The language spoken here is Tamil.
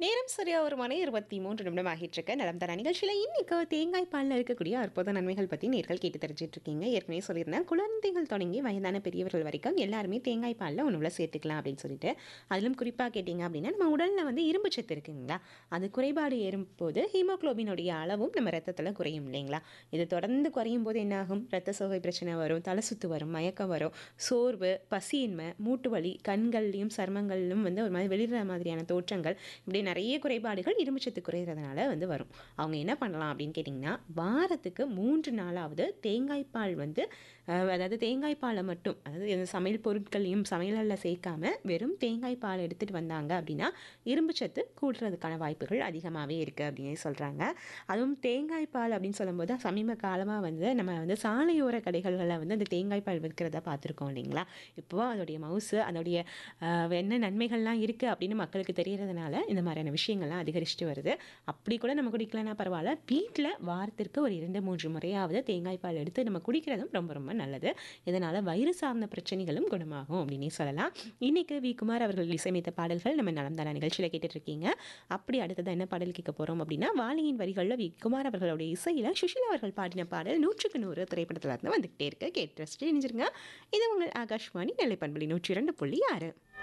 நேரம் சரியா ஒரு மணி இருபத்தி மூன்று நிமிடம் ஆகிட்டு இருக்க நலம் தர நிகழ்ச்சியில் இன்னைக்கு தேங்காய் பாலில் இருக்கக்கூடிய அற்புத நன்மைகள் பற்றி நேர்கள் கேட்டு தெரிஞ்சிட்டு இருக்கீங்க ஏற்கனவே சொல்லியிருந்தேன் குழந்தைகள் தொடங்கி வயதான பெரியவர்கள் வரைக்கும் எல்லாருமே தேங்காய் பாலில் உணவுல சேர்த்துக்கலாம் அப்படின்னு சொல்லிட்டு அதிலும் குறிப்பாக கேட்டிங்க அப்படின்னா நம்ம உடலில் வந்து இரும்பு சத்து இருக்குங்களா அது குறைபாடு ஏறும்போது ஹீமோக்ளோபினுடைய அளவும் நம்ம ரத்தத்தில் குறையும் இல்லைங்களா இது தொடர்ந்து குறையும் போது என்னாகும் ரத்த சோகை பிரச்சனை வரும் தலை சுத்து வரும் மயக்கம் வரும் சோர்வு பசியின்மை மூட்டு வலி கண்கள்லையும் சர்மங்கள்லையும் வந்து ஒரு மாதிரி வெளியிற மாதிரியான தோற்றங்கள் இப்படி நிறைய குறைபாடுகள் இரும்புச்சத்து குறையிறதுனால வந்து வரும் அவங்க என்ன பண்ணலாம் அப்படின்னு கேட்டிங்கன்னா வாரத்துக்கு மூன்று நாளாவது தேங்காய் பால் வந்து அஹ், அதாவது தேங்காய் பாலை மட்டும் அதாவது இந்த சமையல் பொருட்களையும் சமையலில் சேர்க்காம வெறும் தேங்காய் பால் எடுத்துகிட்டு வந்தாங்க அப்படின்னா இரும்புச்சத்து கூடுறதுக்கான வாய்ப்புகள் அதிகமாகவே இருக்குது அப்படின்னு சொல்கிறாங்க அதுவும் தேங்காய் பால் அப்படின்னு சொல்லும்போது சமீப காலமாக வந்து நம்ம வந்து சாலையோர கடைகளில் வந்து அந்த தேங்காய் பால் விற்கிறத பார்த்துருக்கோம் இல்லைங்களா இப்போ அதோடைய மவுசு அதோடைய ஆஹ், என்ன நன்மைகள்லாம் இருக்குது அப்படின்னு மக்களுக்கு தெரியறதுனால இந்த மாதிரியான விஷயங்கள்லாம் அதிகரிச்சுட்டு வருது அப்படி கூட நம்ம குடிக்கலனா பரவாயில்ல வீட்டில் வாரத்திற்கு ஒரு இரண்டு மூன்று முறையாவது தேங்காய் பால் எடுத்து நம்ம குடிக்கிறதும் ரொம்ப ரொம்ப நல்லது இதனால் வயிறு சார்ந்த பிரச்சனைகளும் குணமாகும் அப்படின்னே சொல்லலாம் இன்னைக்கு வி குமார் அவர்கள் இசையமைத்த பாடல்கள் நம்ம நலம்தான நிகழ்ச்சியில் கேட்டுட்டு இருக்கீங்க அப்படி அடுத்தது என்ன பாடல் கேட்க போகிறோம் அப்படின்னா வாலியின் வரிகளில் வி குமார் அவர்களுடைய இசையில் சுஷிலா அவர்கள் பாடின பாடல் நூற்றுக்கு நூறு திரைப்படத்தில் இருந்து வந்துகிட்டே இருக்கு கேட்டு ரசிச்சு இணைஞ்சிருங்க இது உங்கள் ஆகாஷ்வாணி நெல்லை பண்பலி நூற்றி இரண்டு புள்ளி ஆறு